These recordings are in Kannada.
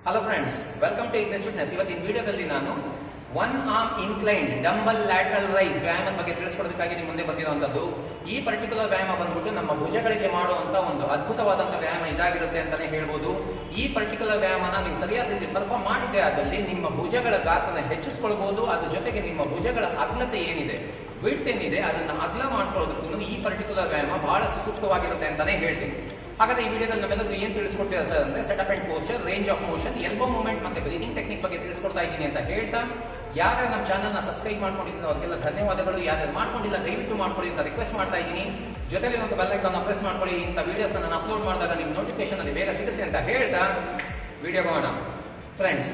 ಹಲೋ ಫ್ರೆಂಡ್ಸ್ ವೆಲ್ಕಮ್ ಟು ಇಗ್ನೆಸ್ ಫಿಟ್ನೆಸ್ ಇವತ್ತಿನ ವಿಡಿಯೋದಲ್ಲಿ ನಾನು one arm inclined dumbbell lateral raise ವ್ಯಾಯಾಮದ ಬಗ್ಗೆ ತಿಳಿಸ್ಕೊಡೋದಕ್ಕಾಗಿ ನಿಮ್ಮ ಮುಂದೆ ಬಂದಿರುವಂತದ್ದು ಈ ಪರ್ಟಿಕ್ಯುಲರ್ ವ್ಯಾಯಾಮ ಬಂದ್ಬಿಟ್ಟು ನಮ್ಮ ಭುಜಗಳಿಗೆ ಮಾಡುವಂತ ಒಂದು ಅದ್ಭುತವಾದಂತ ವ್ಯಾಯಾಮ ಇದಾಗಿರುತ್ತೆ ಅಂತಾನೆ ಹೇಳ್ಬೋದು ಈ ಪರ್ಟಿಕ್ಯುಲರ್ ವ್ಯಾಯಾಮನ ನೀವು ಸರಿಯಾದ ರೀತಿ ಪರ್ಫಾರ್ಮ್ ಮಾಡಿದ್ದೆ ಆದಲ್ಲಿ ನಿಮ್ಮ ಭುಜಗಳ ಗಾತ್ರನ ಹೆಚ್ಚಿಸ್ಕೊಳ್ಬಹುದು ಅದ್ರ ಜೊತೆಗೆ ನಿಮ್ಮ ಭುಜಗಳ ಅಗ್ಲತೆ ಏನಿದೆ ವಿಡ್ತ್ ಏನಿದೆ ಅದನ್ನ ಅಗ್ಲ ಮಾಡ್ಕೊಳ್ಳೋದಕ್ಕೂ ಈ ಪರ್ಟಿಕ್ಯುಲರ್ ವ್ಯಾಯಾಮ ಬಹಳ ಸುಸೂಕ್ತವಾಗಿರುತ್ತೆ ಅಂತಾನೆ ಹೇಳ್ತೀನಿ ಹಾಗಾದ್ರೆ ಈ ವಿಡಿಯೋದಲ್ಲಿ ನಾವೆಲ್ಲರೂ ಏನ್ ತಿಳಿಸ್ಕೊಡ್ತೀರಾ ಸರ್ ಅಂದ್ರೆ setup and posture range of motion elbow movement ಮತ್ತೆ ಬ್ರೀದಿಂಗ್ ಟೆಕ್ನಿಕ್ ಬಗ್ಗೆ ತಿಳಿಸ್ಕೊಡ್ತಾ ಇದ್ದೀನಿ ಅಂತ ಹೇಳ್ತಾ ಯಾರು ನಮ್ಮ ಚಾನಲ್ ನ ಸಬ್ಸ್ಕ್ರೈಬ್ ಮಾಡ್ಕೊಂಡಿದ್ದೀರೋ ಅವರಿಗೆಲ್ಲ ಧನ್ಯವಾದಗಳು ಯಾರು ಮಾಡ್ಕೊಂಡಿಲ್ಲ ದಯವಿಟ್ಟು ಮಾಡ್ಕೊಳ್ಳಿ ಅಂತ ರಿಕ್ವೆಸ್ಟ್ ಮಾಡ್ತಾ ಇದ್ದೀನಿ ಜೊತೆಲಿ ಒಂದು ಬೆಲ್ ಐಕಾನ್ ಪ್ರೆಸ್ ಮಾಡ್ಕೊಳ್ಳಿ ಇಂಥ ವಿಡಿಯೋಸ್ ನಾನು ಅಪ್ಲೋಡ್ ಮಾಡಿದಾಗ ನಿಮ್ಮ ನೋಟಿಫಿಕೇಶನ್ ಅಲ್ಲಿ ಬೇಗ ಸಿಗುತ್ತೆ ಅಂತ ಹೇಳ್ತಾ ವಿಡಿಯೋ ಹೋಗೋಣ ಫ್ರೆಂಡ್ಸ್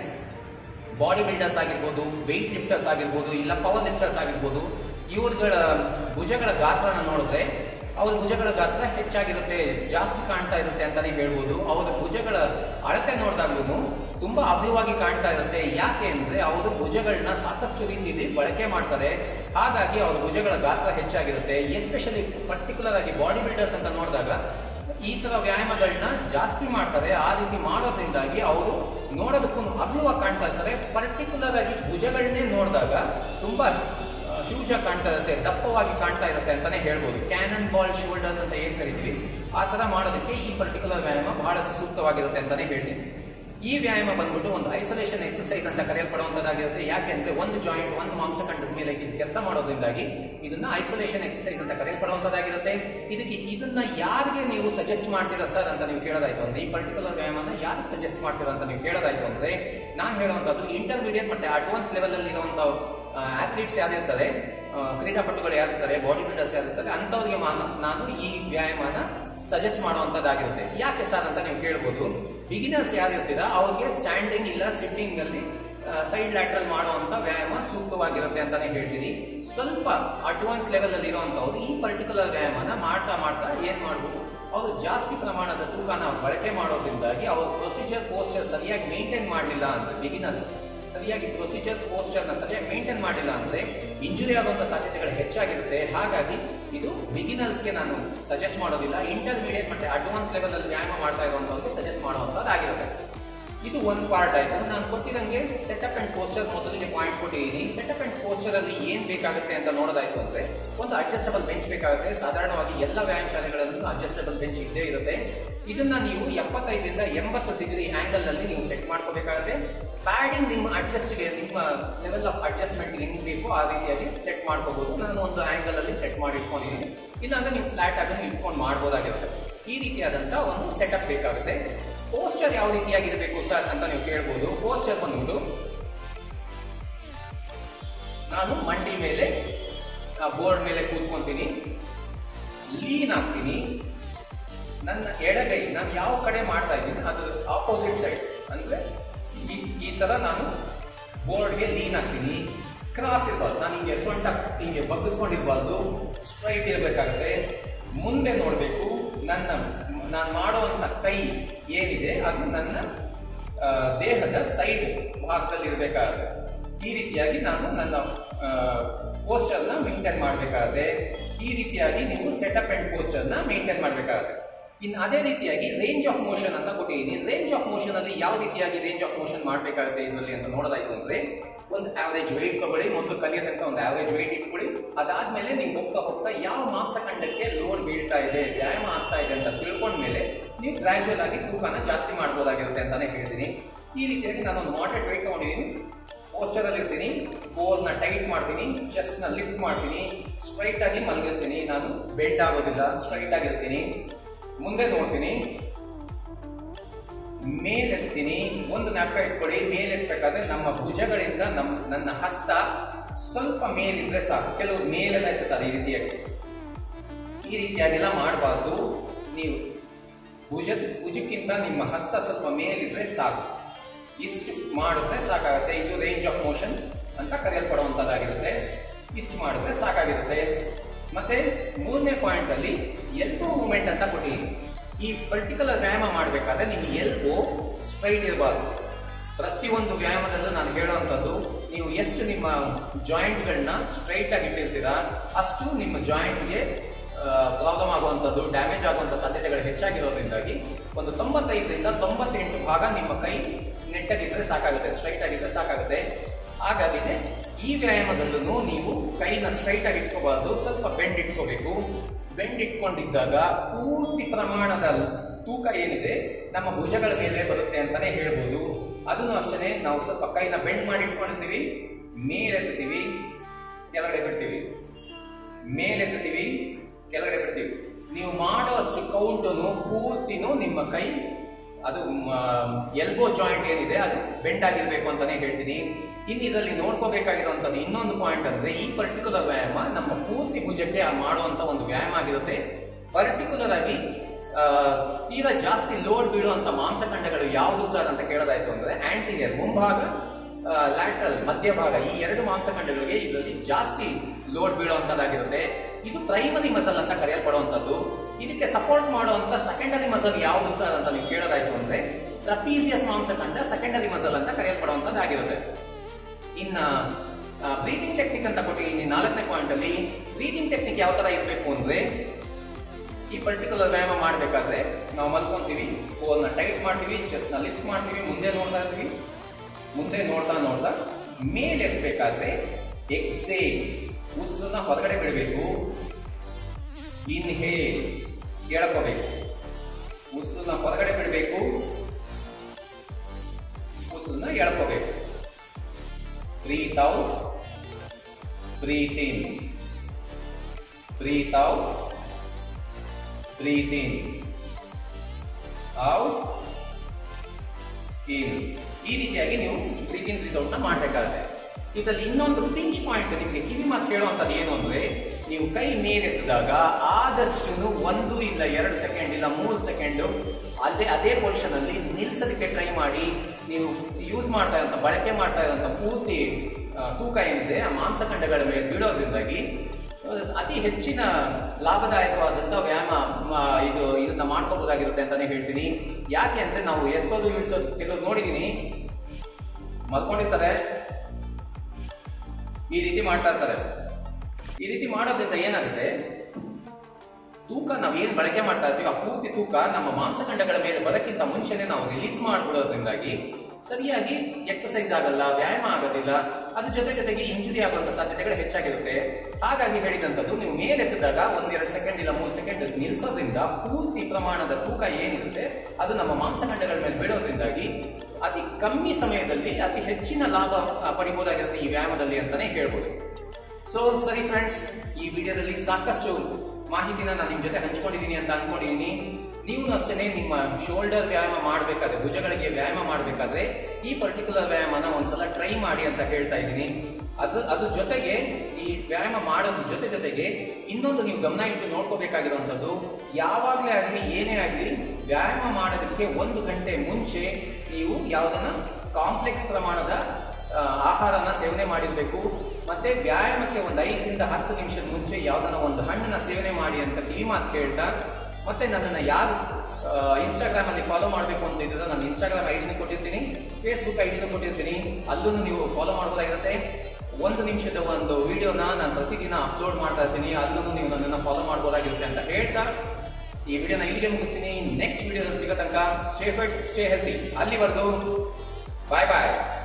ಬಾಡಿ ಬಿಲ್ಡರ್ಸ್ ಆಗಿರ್ಬೋದು ವೆಯ್ಟ್ ಲಿಫ್ಟರ್ಸ್ ಆಗಿರ್ಬೋದು ಇಲ್ಲ ಪವರ್ ಲಿಫ್ಟರ್ಸ್ ಆಗಿರ್ಬೋದು ಇವ್ರುಗಳ ಭುಜಗಳ ಗಾತ್ರನ ನೋಡಿದ್ರೆ ಅವ್ರ ಭುಜಗಳ ಗಾತ್ರ ಹೆಚ್ಚಾಗಿರುತ್ತೆ ಜಾಸ್ತಿ ಕಾಣ್ತಾ ಇರುತ್ತೆ ಅಂತಾನೆ ಹೇಳ್ಬೋದು ಅವರ ಭುಜಗಳ ಅಳತೆ ನೋಡಿದಾಗ್ಲೂ ತುಂಬಾ ಅಗ್ಲವಾಗಿ ಕಾಣ್ತಾ ಇರುತ್ತೆ ಯಾಕೆ ಅಂದ್ರೆ ಅವರು ಭುಜಗಳನ್ನ ಸಾಕಷ್ಟು ರೀತಿಯಲ್ಲಿ ಬಳಕೆ ಮಾಡ್ತಾರೆ ಹಾಗಾಗಿ ಅವ್ರ ಭುಜಗಳ ಗಾತ್ರ ಹೆಚ್ಚಾಗಿರುತ್ತೆ ಎಸ್ಪೆಷಲಿ ಪರ್ಟಿಕ್ಯುಲರ್ ಆಗಿ ಬಾಡಿ ಬಿಲ್ಡರ್ಸ್ ಅಂತ ನೋಡಿದಾಗ ಈ ತರ ವ್ಯಾಯಾಮಗಳನ್ನ ಜಾಸ್ತಿ ಮಾಡ್ತಾರೆ ಆ ರೀತಿ ಮಾಡೋದ್ರಿಂದಾಗಿ ಅವರು ನೋಡೋದಕ್ಕೂ ಅಗ್ಲವಾಗಿ ಕಾಣ್ತಾ ಇರ್ತಾರೆ ಪರ್ಟಿಕ್ಯುಲರ್ ಆಗಿ ಭುಜಗಳನ್ನೇ ನೋಡಿದಾಗ ತುಂಬಾ ಹ್ಯೂಜ್ ಆಗಿ ಕಾಣ್ತಾ ಇರುತ್ತೆ ದಪ್ಪವಾಗಿ ಕಾಣ್ತಾ ಇರುತ್ತೆ ಅಂತಾನೆ ಹೇಳ್ಬೋದು ಕ್ಯಾನನ್ ಬಾಲ್ ಶೋಲ್ಡರ್ಸ್ ಅಂತ ಏನ್ ಕರಿತೀವಿ ಆ ತರ ಮಾಡೋದಕ್ಕೆ ಈ ಪರ್ಟಿಕ್ಯುಲರ್ ವ್ಯಾಯಾಮ ಬಹಳ ಸೂಕ್ತವಾಗಿರುತ್ತೆ ಅಂತಾನೆ ಹೇಳ್ತೀನಿ ಈ ವ್ಯಾಯಾಮ ಬಂದ್ಬಿಟ್ಟು ಒಂದು ಐಸೋಲೇಷನ್ ಎಕ್ಸರ್ಸೈಸ್ ಅಂತ ಕರೆಯಲ್ಪಡುವಂತದ್ದಾಗಿರುತ್ತೆ ಯಾಕೆಂದ್ರೆ ಒಂದು ಜಾಯಿಂಟ್ ಒಂದು ಮಾಂಸಖಂಡದ ಮೇಲೆ ಕೆಲಸ ಮಾಡೋದ್ರಿಂದಾಗಿ ಇದನ್ನ ಐಸೋಲೇಷನ್ ಎಕ್ಸರ್ಸೈಸ್ ಅಂತ ಕರೆಯಲ್ಪಡುವಂತದ್ದಾಗಿರುತ್ತೆ ಇದಕ್ಕೆ ಇದನ್ನ ಯಾರಿಗೆ ನೀವು ಸಜೆಸ್ಟ್ ಮಾಡ್ತೀರಾ ಸರ್ ಅಂತ ನೀವು ಕೇಳೋದಾಯ್ತು ಅಂದ್ರೆ ಈ ಪರ್ಟಿಕ್ಯುಲರ್ ವ್ಯಾಯಾಮನ ಯಾರಿಗೆ ಸಜೆಸ್ಟ್ ಮಾಡ್ತೀರಾ ಅಂತ ನೀವು ಕೇಳೋದಾಯ್ತು ಅಂದ್ರೆ ನಾನು ಹೇಳುವಂತದ್ದು ಇಂಟರ್ಮೀಡಿಯೇಟ್ ಮತ್ತೆ ಅಡ್ವಾನ್ಸ್ ಲೆವೆಲ್ ಅಲ್ಲಿ ಇರುವಂತ ಆಥ್ಲೀಟ್ಸ್ ಯಾರಿರ್ತಾರೆ ಕ್ರೀಡಾಪಟುಗಳು ಯಾರಿರ್ತಾರೆ ಬಾಡಿ ಬಿಲ್ಡರ್ಸ್ ಯಾರಿರ್ತಾರೆ ಅಂತವ್ರಿಗೆ ನಾನು ಈ ವ್ಯಾಯಾಮನ ಸಜೆಸ್ಟ್ ಮಾಡುವಂತದ್ದಾಗಿರುತ್ತೆ ಯಾಕೆ ಸರ್ ಅಂತ ನೀವು ಕೇಳ್ಬೋದು ಬಿಗಿನರ್ಸ್ ಯಾರಿರ್ತೀರ ಅವ್ರಿಗೆ ಸ್ಟ್ಯಾಂಡಿಂಗ್ ಇಲ್ಲ ಸಿಟ್ಟಿಂಗ್ ಅಲ್ಲಿ ಸೈಡ್ ಲ್ಯಾಟ್ರಲ್ ಮಾಡುವಂತ ವ್ಯಾಯಾಮ ಸೂಕ್ತವಾಗಿರುತ್ತೆ ಅಂತಾನೆ ಹೇಳ್ತೀನಿ ಸ್ವಲ್ಪ ಅಡ್ವಾನ್ಸ್ ಲೆವೆಲ್ ಅಲ್ಲಿ ಇರುವಂತವ್ರು ಈ ಪರ್ಟಿಕ್ಯುಲರ್ ವ್ಯಾಯಾಮನ ಮಾಡ್ತಾ ಮಾಡ್ತಾ ಏನ್ ಮಾಡ್ಬೋದು ಅವರು ಜಾಸ್ತಿ ಪ್ರಮಾಣದ ತೂಕನ ಬಳಕೆ ಮಾಡೋದ್ರಿಂದಾಗಿ ಅವ್ರ ಪ್ರೊಸೀಜರ್ ಪೋಸ್ಟರ್ ಸರಿಯಾಗಿ ಮೇಂಟೈನ್ ಮಾಡಲಿಲ್ಲ ಅಂದ್ರೆ ಬಿಗಿನರ್ಸ್ ಸರಿಯಾಗಿ ಪ್ರೊಸೀಜರ್ ಪೋಸ್ಟರ್ನ ಸರಿಯಾಗಿ ಮೇಂಟೈನ್ ಮಾಡಿಲ್ಲ ಅಂದ್ರೆ ಇಂಜುರಿ ಆಗುವಂತ ಸಾಧ್ಯತೆಗಳು ಹೆಚ್ಚಾಗಿರುತ್ತೆ ಹಾಗಾಗಿ ಇದು ಬಿಗಿನರ್ಸ್ಗೆ ನಾನು ಸಜೆಸ್ಟ್ ಮಾಡೋದಿಲ್ಲ ಇಂಟರ್ಮೀಡಿಯೇಟ್ ಮತ್ತೆ ಅಡ್ವಾನ್ಸ್ ಲೆವೆಲ್ ಅಲ್ಲಿ ವ್ಯಾಯಾಮ ಮಾಡ್ತಾ ಇರುವಂತವ್ರಿಗೆ ಸಜೆಸ್ಟ್ ಮಾಡುವಂತದ್ದಾಗಿರುತ್ತೆ ಇದು ಒಂದು ಪಾರ್ಟ್ ಆಯ್ತು ನಾನು ಕೊಟ್ಟಿರಂಗೆ ಸೆಟಪ್ ಅಂಡ್ ಪೋಸ್ಟರ್ ಮೊದಲಿಗೆ ಪಾಯಿಂಟ್ ಕೊಟ್ಟಿದ್ದೀನಿ ಸೆಟಪ್ ಅಂಡ್ ಪೋಸ್ಟರ್ ಅಲ್ಲಿ ಏನ್ ಬೇಕಾಗುತ್ತೆ ಅಂತ ನೋಡೋದಾಯ್ತು ಅಂದ್ರೆ ಒಂದು ಅಡ್ಜಸ್ಟಬಲ್ ಬೆಂಚ್ ಬೇಕಾಗುತ್ತೆ ಸಾಧಾರಣವಾಗಿ ಎಲ್ಲ ವ್ಯಾಯಾಮ ಶಾಲೆಗಳಲ್ಲೂ ಅಡ್ಜಸ್ಟಬಲ್ ಬೆಂಚ್ ಇದ್ದೇ ಇರುತ್ತೆ ಇದನ್ನ ನೀವು ಎಪ್ಪತ್ತೈದರಿಂದ ಎಂಬತ್ತು ಡಿಗ್ರಿ ಆಂಗಲ್ ನಲ್ಲಿ ನೀವು ಸೆಟ್ ಮಾಡ್ಕೋಬೇಕಾಗುತ್ತೆ ಪ್ಯಾಡಿಂಗ್ ನಿಮ್ಮ ಅಡ್ಜಸ್ಟ್ಗೆ ನಿಮ್ಮ ಲೆವೆಲ್ ಆಫ್ ಅಡ್ಜಸ್ಟ್ಮೆಂಟ್ ಹೆಂಗ್ ಬೇಕು ಆ ರೀತಿಯಾಗಿ ಸೆಟ್ ಮಾಡ್ಕೋಬಹುದು ನಾನು ಒಂದು ಆಂಗಲ್ ಅಲ್ಲಿ ಸೆಟ್ ಮಾಡಿ ಇಟ್ಕೊಂಡಿದ್ದೀನಿ ಇಲ್ಲಾಂದ್ರೆ ನೀವು ಫ್ಲಾಟ್ ಆಗಿ ಇಟ್ಕೊಂಡು ಮಾಡ್ಬೋದಾಗಿರುತ್ತೆ ಈ ರೀತಿಯಾದಂತ ಒಂದು ಸೆಟಪ್ ಬೇಕಾಗುತ್ತೆ ಪೋಸ್ಟರ್ ಯಾವ ರೀತಿಯಾಗಿರಬೇಕು ಸರ್ ಅಂತ ನೀವು ಕೇಳ್ಬೋದು ಪೋಸ್ಟರ್ ಬಂದ್ಬಿಟ್ಟು ನಾನು ಮಂಡಿ ಮೇಲೆ ಬೋರ್ಡ್ ಮೇಲೆ ಕೂತ್ಕೊಂತೀನಿ ಲೀನ್ ಆಗ್ತೀನಿ ನನ್ನ ಎಡಗೈ ನಾನು ಯಾವ ಕಡೆ ಮಾಡ್ತಾ ಇದ್ದೀನಿ ಅದು ಆಪೋಸಿಟ್ ಸೈಡ್ ಅಂದ್ರೆ ಈ ಈ ತರ ನಾನು ಬೋರ್ಡ್ಗೆ ಲೀನ್ ಆಗ್ತೀನಿ ಕ್ರಾಸ್ ಇರ್ಬಾರ್ದು ನಾನು ಹಿಂಗೆ ಸೊಂಟ ಹಿಂಗೆ ಬಗ್ಗಿಸ್ಕೊಂಡಿರ್ಬಾರ್ದು ಸ್ಟ್ರೈಟ್ ಇರಬೇಕಾಗುತ್ತೆ ಮುಂದೆ ನೋಡಬೇಕು ನನ್ನ ನಾನು ಮಾಡುವಂತ ಕೈ ಏನಿದೆ ಅದು ನನ್ನ ದೇಹದ ಸೈಡ್ ಭಾಗದಲ್ಲಿ ಇರಬೇಕಾಗುತ್ತೆ ಈ ರೀತಿಯಾಗಿ ನಾನು ನನ್ನ ಪೋಸ್ಟರ್ನ ಮೇಂಟೈನ್ ಮಾಡಬೇಕಾಗುತ್ತೆ ಈ ರೀತಿಯಾಗಿ ನೀವು ಸೆಟಪ್ ಅಂಡ್ ಪೋಸ್ಟರ್ನ ಮೇಂಟೈನ್ ಮಾಡಬೇಕಾಗುತ್ತೆ ಇನ್ನು ಅದೇ ರೀತಿಯಾಗಿ ರೇಂಜ್ ಆಫ್ ಮೋಷನ್ ಅಂತ ಕೊಟ್ಟಿದ್ದೀನಿ ರೇಂಜ್ ಆಫ್ ಮೋಷನ್ ಅಲ್ಲಿ ಯಾವ ರೀತಿಯಾಗಿ ರೇಂಜ್ ಆಫ್ ಮೋಷನ್ ಮಾಡಬೇಕಾಗುತ್ತೆ ಇದರಲ್ಲಿ ಅಂತ ನೋಡೋದಾಯ್ತು ಅಂದ್ರೆ ಒಂದು ಆವರೇಜ್ ವೆಯ್ಟ್ ತಗೊಳ್ಳಿ ಮೊದಲು ಕಲಿಯೋದಂತ ಒಂದು ಆವರೇಜ್ ವೆಯ್ಟ್ ಇಟ್ಕೊಳ್ಳಿ ಅದಾದ್ಮೇಲೆ ನೀವು ಹೋಗ್ತಾ ಹೋಗ್ತಾ ಯಾವ ಮಾಂಸಖಂಡಕ್ಕೆ ಲೋಡ್ ಬೀಳ್ತಾ ಇದೆ ವ್ಯಾಯಾಮ ಆಗ್ತಾ ಇದೆ ಅಂತ ತಿಳ್ಕೊಂಡ್ಮೇಲೆ ನೀವು ಗ್ರಾಜುವಲ್ ಆಗಿ ತೂಕನ ಜಾಸ್ತಿ ಮಾಡ್ಬೋದಾಗಿರುತ್ತೆ ಅಂತಾನೆ ಹೇಳ್ತೀನಿ ಈ ರೀತಿಯಾಗಿ ನಾನು ಒಂದು ಮಾಡರೇಟ್ ವೆಯ್ಟ್ ತಗೊಂಡಿದ್ದೀನಿ ಪೋಸ್ಟರ್ ಅಲ್ಲಿ ಇರ್ತೀನಿ ನ ಟೈಟ್ ಮಾಡ್ತೀನಿ ಚೆಸ್ಟ್ ನ ಲಿಫ್ಟ್ ಮಾಡ್ತೀನಿ ಸ್ಟ್ರೈಟ್ ಆಗಿ ಮಲಗಿರ್ತೀನಿ ನಾನು ಬೆಂಡ್ ಆಗೋದಿಲ್ಲ ಸ್ಟ್ರೈಟ್ ಆಗಿರ್ತೀನಿ ಮುಂದೆ ನೋಡ್ತೀನಿ ಮೇಲೆತ್ತೀನಿ ಒಂದು ಜ್ಞಾಪಕ ಇಟ್ಕೊಳ್ಳಿ ಮೇಲೆತ್ತಬೇಕಾದ್ರೆ ನಮ್ಮ ಭುಜಗಳಿಂದ ನಮ್ಮ ನನ್ನ ಹಸ್ತ ಸ್ವಲ್ಪ ಮೇಲಿದ್ರೆ ಸಾಕು ಕೆಲವು ಮೇಲೆಲ್ಲ ಎತ್ತುತ್ತಾರೆ ಈ ರೀತಿಯಾಗಿ ಈ ರೀತಿಯಾಗೆಲ್ಲ ಮಾಡಬಾರ್ದು ನೀವು ಭುಜ ಭುಜಕ್ಕಿಂತ ನಿಮ್ಮ ಹಸ್ತ ಸ್ವಲ್ಪ ಮೇಲಿದ್ರೆ ಸಾಕು ಇಷ್ಟು ಮಾಡಿದ್ರೆ ಸಾಕಾಗುತ್ತೆ ಇದು ರೇಂಜ್ ಆಫ್ ಮೋಷನ್ ಅಂತ ಕರೆಯಲ್ಪಡುವಂತದ್ದಾಗಿರುತ್ತೆ ಇಷ್ಟು ಮಾಡಿದ್ರೆ ಸಾಕಾಗಿರುತ್ತೆ ಮತ್ತೆ ಮೂರನೇ ಪಾಯಿಂಟ್ ಅಲ್ಲಿ ಎಲ್ಬೋ ಮೂವ್ಮೆಂಟ್ ಅಂತ ಕೊಟ್ಟಿದ್ದೀನಿ ಈ ಪರ್ಟಿಕ್ಯುಲರ್ ವ್ಯಾಯಾಮ ಮಾಡಬೇಕಾದ್ರೆ ನೀವು ಎಲ್ಬೋ ಸ್ಟ್ರೈಟ್ ಇರಬಾರ್ದು ಪ್ರತಿಯೊಂದು ವ್ಯಾಯಾಮದಲ್ಲೂ ನಾನು ಹೇಳುವಂಥದ್ದು ನೀವು ಎಷ್ಟು ನಿಮ್ಮ ಜಾಯಿಂಟ್ಗಳನ್ನ ಸ್ಟ್ರೈಟ್ ಆಗಿ ಇಟ್ಟಿರ್ತೀರಾ ಅಷ್ಟು ನಿಮ್ಮ ಜಾಯಿಂಟ್ಗೆ ಪ್ರಾಬ್ಲಮ್ ಆಗುವಂಥದ್ದು ಡ್ಯಾಮೇಜ್ ಆಗುವಂಥ ಸಾಧ್ಯತೆಗಳು ಹೆಚ್ಚಾಗಿರೋದ್ರಿಂದಾಗಿ ಒಂದು ತೊಂಬತ್ತೈದರಿಂದ ತೊಂಬತ್ತೆಂಟು ಭಾಗ ನಿಮ್ಮ ಕೈ ನೆಟ್ಟಗಿದ್ರೆ ಸಾಕಾಗುತ್ತೆ ಸ್ಟ್ರೈಟ್ ಆಗಿದ್ರೆ ಸಾಕಾಗುತ್ತೆ ಹಾಗಾಗಿನೇ ಈ ವ್ಯಾಯಾಮದಲ್ಲೂ ನೀವು ಕೈನ ಸ್ಟ್ರೈಟ್ ಆಗಿ ಇಟ್ಕೋಬಾರ್ದು ಸ್ವಲ್ಪ ಬೆಂಡ್ ಇಟ್ಕೋಬೇಕು ಬೆಂಡ್ ಇಟ್ಕೊಂಡಿದ್ದಾಗ ಪೂರ್ತಿ ಪ್ರಮಾಣದ ತೂಕ ಏನಿದೆ ನಮ್ಮ ಭುಜಗಳ ಮೇಲೆ ಬರುತ್ತೆ ಅಂತಾನೆ ಹೇಳ್ಬೋದು ಅದನ್ನು ಅಷ್ಟೇ ನಾವು ಸ್ವಲ್ಪ ಕೈನ ಬೆಂಡ್ ಮಾಡಿ ಇಟ್ಕೊಂಡಿರ್ತೀವಿ ಮೇಲೆತ್ತೀವಿ ಕೆಳಗಡೆ ಬಿಡ್ತೀವಿ ಮೇಲೆತ್ತೀವಿ ಕೆಳಗಡೆ ಬಿಡ್ತೀವಿ ನೀವು ಮಾಡುವಷ್ಟು ಕೌಂಟನು ಪೂರ್ತಿನೂ ನಿಮ್ಮ ಕೈ ಅದು ಎಲ್ಬೋ ಜಾಯಿಂಟ್ ಏನಿದೆ ಅದು ಬೆಂಡ್ ಆಗಿರ್ಬೇಕು ಅಂತಾನೆ ಹೇಳ್ತೀನಿ ಇನ್ನು ಇದರಲ್ಲಿ ನೋಡ್ಕೋಬೇಕಾಗಿರುವಂತದ್ದು ಇನ್ನೊಂದು ಪಾಯಿಂಟ್ ಅಂದ್ರೆ ಈ ಪರ್ಟಿಕ್ಯುಲರ್ ವ್ಯಾಯಾಮ ನಮ್ಮ ಪೂರ್ತಿ ಭುಜಕ್ಕೆ ಮಾಡುವಂತ ಒಂದು ವ್ಯಾಯಾಮ ಆಗಿರುತ್ತೆ ಪರ್ಟಿಕ್ಯುಲರ್ ಆಗಿ ಆ, ತೀರಾ ಜಾಸ್ತಿ ಲೋಡ್ ಬೀಳುವಂತ ಮಾಂಸಖಂಡಗಳು ಯಾವುದು ಸರ್ ಅಂತ ಕೇಳೋದಾಯ್ತು ಅಂದ್ರೆ ಆಂಟೀರಿಯರ್ ಮುಂಭಾಗ ಲ್ಯಾಟ್ರಲ್ ಮಧ್ಯಭಾಗ ಈ ಎರಡು ಮಾಂಸಖಂಡಗಳಿಗೆ ಇದರಲ್ಲಿ ಜಾಸ್ತಿ ಲೋಡ್ ಬೀಳುವಂತದ್ದಾಗಿರುತ್ತೆ ಇದು ಪ್ರೈಮರಿ ಮಸಲ್ ಅಂತ ಕರೆಯಲ್ಪಡುವಂಥದ್ದು ಇದಕ್ಕೆ ಸಪೋರ್ಟ್ ಮಾಡುವಂತ ಸೆಕೆಂಡರಿ ಮಸಲ್ ಯಾವುದು ಸರ್ ಅಂತ ನೀವು ಕೇಳೋದಾಯ್ತು ಅಂದ್ರೆ ಟ್ರಪೀಸಿಯಸ್ ಮಾಂಸಖಂಡ ಸೆಕೆಂಡರಿ ಮಸಲ್ ಅಂತ ಕರೆಯಲ್ಪಡುವಂತದ್ದಾಗಿರುತ್ತೆ ಇನ್ನ ಬ್ರೀತಿಂಗ್ ಟೆಕ್ನಿಕ್ ಅಂತ ಕೊಟ್ಟಿದ್ದೀನಿ ನಾಲ್ಕನೇ ಪಾಯಿಂಟ್ ಅಲ್ಲಿ ಬ್ರೀತಿಂಗ್ ಟೆಕ್ನಿಕ್ ಯಾವ ತರ ಇರಬೇಕು ಅಂದ್ರೆ ಈ ಪರ್ಟಿಕ್ಯುಲರ್ ವ್ಯಾಯಾಮ ಮಾಡಬೇಕಾದ್ರೆ ನಾವು ಮಲ್ಕೊಂತೀವಿ ಕೋಲ್ನ ಟೈಟ್ ಮಾಡ್ತೀವಿ ಚೆಸ್ಟ್ನ ಲಿಫ್ಟ್ ಮಾಡ್ತೀವಿ ಮುಂದೆ ನೋಡ್ತಾ ಇರ್ತೀವಿ ಮುಂದೆ ನೋಡ್ತಾ ನೋಡ್ತಾ ಮೇಲೆ ಎತ್ತಬೇಕಾದ್ರೆ ಎಕ್ಸೇಲ್ ಉಸಿರನ್ನ ಹೊರಗಡೆ ಬಿಡಬೇಕು ಇನ್ಹೇಲ್ ಎಳ್ಕೋಬೇಕು ಉಸಿರನ್ನ ಹೊರಗಡೆ ಬಿಡಬೇಕು ಉಸಿರನ್ನ ಎಳ್ಕೋಬೇಕು breathe out breathe in breathe out breathe in out in ಈ ರೀತಿಯಾಗಿ ನೀವು ಬ್ರೀತ್ ಇನ್ ಬ್ರೀತ್ ಔಟ್ ನ ಮಾಡಬೇಕಾಗುತ್ತೆ ಇದರಲ್ಲಿ ಇನ್ನೊಂದು ಪಿಂಚ್ ಪಾಯಿಂಟ್ ನಿಮಗೆ ಕಿವಿ ಮಾತು ಹೇಳುವಂಥದ್ದು ಏನು ಅಂದ್ರೆ ನೀವು ಕೈ ಮೇಲೆತ್ತಿದಾಗ ಆದಷ್ಟು ಒಂದು ಇಲ್ಲ ಎರಡು ಸೆಕೆಂಡ್ ಇಲ್ಲ ಮೂರು ಸೆಕೆಂಡ್ ಅಲ್ಲೇ ಅದೇ ಪೊಸಿಷನ್ ಅಲ್ಲಿ ನಿಲ್ಸೋದಕ್ಕೆ ಟ್ರೈ ಮಾಡಿ ನೀವು ಯೂಸ್ ಮಾಡ್ತಾ ಇರೋಂಥ ಬಳಕೆ ಮಾಡ್ತಾ ಇರೋಂಥ ಪೂರ್ತಿ ಆ, ತೂಕ ಏನಿದೆ ಆ ಮಾಂಸಖಂಡಗಳ ಮೇಲೆ ಬೀಳೋದ್ರಿಂದಾಗಿ ಅತಿ ಹೆಚ್ಚಿನ ಲಾಭದಾಯಕವಾದಂಥ ವ್ಯಾಯಾಮ ಮ- ಇದು ಇದನ್ನ ಮಾಡ್ಕೋಬಹುದಾಗಿರುತ್ತೆ ಅಂತಾನೆ ಹೇಳ್ತೀನಿ ಯಾಕೆ ಅಂದ್ರೆ ನಾವು ಎತ್ತೋದು ಇಳಿಸೋದು ಕೆಲವು ನೋಡಿದೀನಿ ಮಲ್ಕೊಂಡಿರ್ತಾರೆ ಈ ರೀತಿ ಮಾಡ್ತಾ ಇರ್ತಾರೆ ಈ ರೀತಿ ಮಾಡೋದ್ರಿಂದ ಏನಾಗುತ್ತೆ ತೂಕ ನಾವು ಏನ್ ಬಳಕೆ ಮಾಡ್ತಾ ಇರ್ತೀವಿ ಆ ಪೂರ್ತಿ ತೂಕ ನಮ್ಮ ಮಾಂಸಖಂಡಗಳ ಮೇಲೆ ಬರೋಕ್ಕಿಂತ ಮುಂಚೆನೆ ನಾವು ರಿಲೀಸ್ ಮಾಡ್ಬಿಡೋದ್ರಿಂದಾಗಿ ಸರಿಯಾಗಿ ಎಕ್ಸಸೈಸ್ ಆಗಲ್ಲ ವ್ಯಾಯಾಮ ಆಗೋದಿಲ್ಲ ಅದ್ರ ಜೊತೆ ಜೊತೆಗೆ ಇಂಜುರಿ ಆಗುವಂತ ಸಾಧ್ಯತೆಗಳು ಹೆಚ್ಚಾಗಿರುತ್ತೆ ಹಾಗಾಗಿ ಹೇಳಿದಂಥದ್ದು ನೀವು ಮೇಲೆತ್ತಿದಾಗ ಒಂದೆರಡು ಸೆಕೆಂಡ್ ಇಲ್ಲ ಮೂರು ಸೆಕೆಂಡ್ ನಿಲ್ಸೋದ್ರಿಂದ ಪೂರ್ತಿ ಪ್ರಮಾಣದ ತೂಕ ಏನಿರುತ್ತೆ ಅದು ನಮ್ಮ ಮಾಂಸಖಂಡಗಳ ಮೇಲೆ ಬೀಳೋದ್ರಿಂದಾಗಿ ಅತಿ ಕಮ್ಮಿ ಸಮಯದಲ್ಲಿ ಅತಿ ಹೆಚ್ಚಿನ ಲಾಭ ಆ, ಪಡಿಬೋದಾಗಿರುತ್ತೆ ಈ ವ್ಯಾಯಾಮದಲ್ಲಿ ಅಂತಾನೆ ಹೇಳ್ಬೋದು ಸೊ ಸರಿ ಫ್ರೆಂಡ್ಸ್ ಈ ವಿಡಿಯೋದಲ್ಲಿ ಸಾಕಷ್ಟು ಮಾಹಿತಿನ ನಾನು ನಿಮ್ ಜೊತೆ ಹಂಚ್ಕೊಂಡಿದ್ದೀನಿ ಅಂತ ಅನ್ಕೊಂಡಿದ್ದೀನಿ ನೀವು ಅಷ್ಟೇ ನಿಮ್ಮ ಶೋಲ್ಡರ್ ವ್ಯಾಯಾಮ ಮಾಡಬೇಕಾದ್ರೆ ಭುಜಗಳಿಗೆ ವ್ಯಾಯಾಮ ಮಾಡಬೇಕಾದ್ರೆ ಈ ಪರ್ಟಿಕ್ಯುಲರ್ ವ್ಯಾಯಾಮನ ಒಂದ್ಸಲ ಟ್ರೈ ಮಾಡಿ ಅಂತ ಹೇಳ್ತಾ ಇದ್ದೀನಿ ಅದು ಅದ್ರ ಜೊತೆಗೆ ಈ ವ್ಯಾಯಾಮ ಮಾಡೋದ್ರ ಜೊತೆ ಜೊತೆಗೆ ಇನ್ನೊಂದು ನೀವು ಗಮನ ಇಟ್ಟು ನೋಡ್ಕೋಬೇಕಾಗಿರುವಂಥದ್ದು ಯಾವಾಗಲೇ ಆಗಲಿ ಏನೇ ಆಗಲಿ ವ್ಯಾಯಾಮ ಮಾಡೋದಕ್ಕೆ ಒಂದು ಗಂಟೆ ಮುಂಚೆ ನೀವು ಯಾವುದನ್ನ ಕಾಂಪ್ಲೆಕ್ಸ್ ಪ್ರಮಾಣದ ಆ, ಆಹಾರನ ಸೇವನೆ ಮಾಡಿರ್ಬೇಕು ಮತ್ತೆ ವ್ಯಾಯಾಮಕ್ಕೆ ಒಂದು ಐದರಿಂದ ಹತ್ತು ನಿಮಿಷದ ಮುಂಚೆ ಯಾವ್ದನ್ನ ಒಂದು ಹಣ್ಣನ್ನ ಸೇವನೆ ಮಾಡಿ ಅಂತ ಕಿವಿ ಮಾತು ಕೇಳ್ತಾ ಮತ್ತೆ ನನ್ನನ್ನು ಯಾರು ಇನ್ಸ್ಟಾಗ್ರಾಮ್ ಅಲ್ಲಿ ಫಾಲೋ ಮಾಡಬೇಕು ಅಂತ ಇದ್ರೆ ನಾನು ಇನ್ಸ್ಟಾಗ್ರಾಮ್ ಐಡಿನೂ ಕೊಟ್ಟಿರ್ತೀನಿ ಫೇಸ್ಬುಕ್ ಐಡಿನೂ ಕೊಟ್ಟಿರ್ತೀನಿ ಅಲ್ಲೂ ನೀವು ಫಾಲೋ ಮಾಡ್ಬೋದಾಗಿರುತ್ತೆ ಒಂದು ನಿಮಿಷದ ಒಂದು ವಿಡಿಯೋನ ನಾನು ಪ್ರತಿದಿನ ಅಪ್ಲೋಡ್ ಮಾಡ್ತಾ ಇರ್ತೀನಿ ಅಲ್ಲೂ ನೀವು ನನ್ನನ್ನು ಫಾಲೋ ಮಾಡ್ಬೋದಾಗಿರುತ್ತೆ ಅಂತ ಹೇಳ್ತಾ ಈ ವಿಡಿಯೋನ ಇಲ್ಲಿಗೆ ಮುಗಿಸ್ತೀನಿ ನೆಕ್ಸ್ಟ್ ವಿಡಿಯೋದಲ್ಲಿ ಸಿಗೋ ತನಕ ಸ್ಟೇ ಫಿಟ್ ಸ್ಟೇ ಹೆಲ್ತಿ ಅಲ್ಲಿವರೆಗೂ ಬಾಯ್ ಬಾಯ್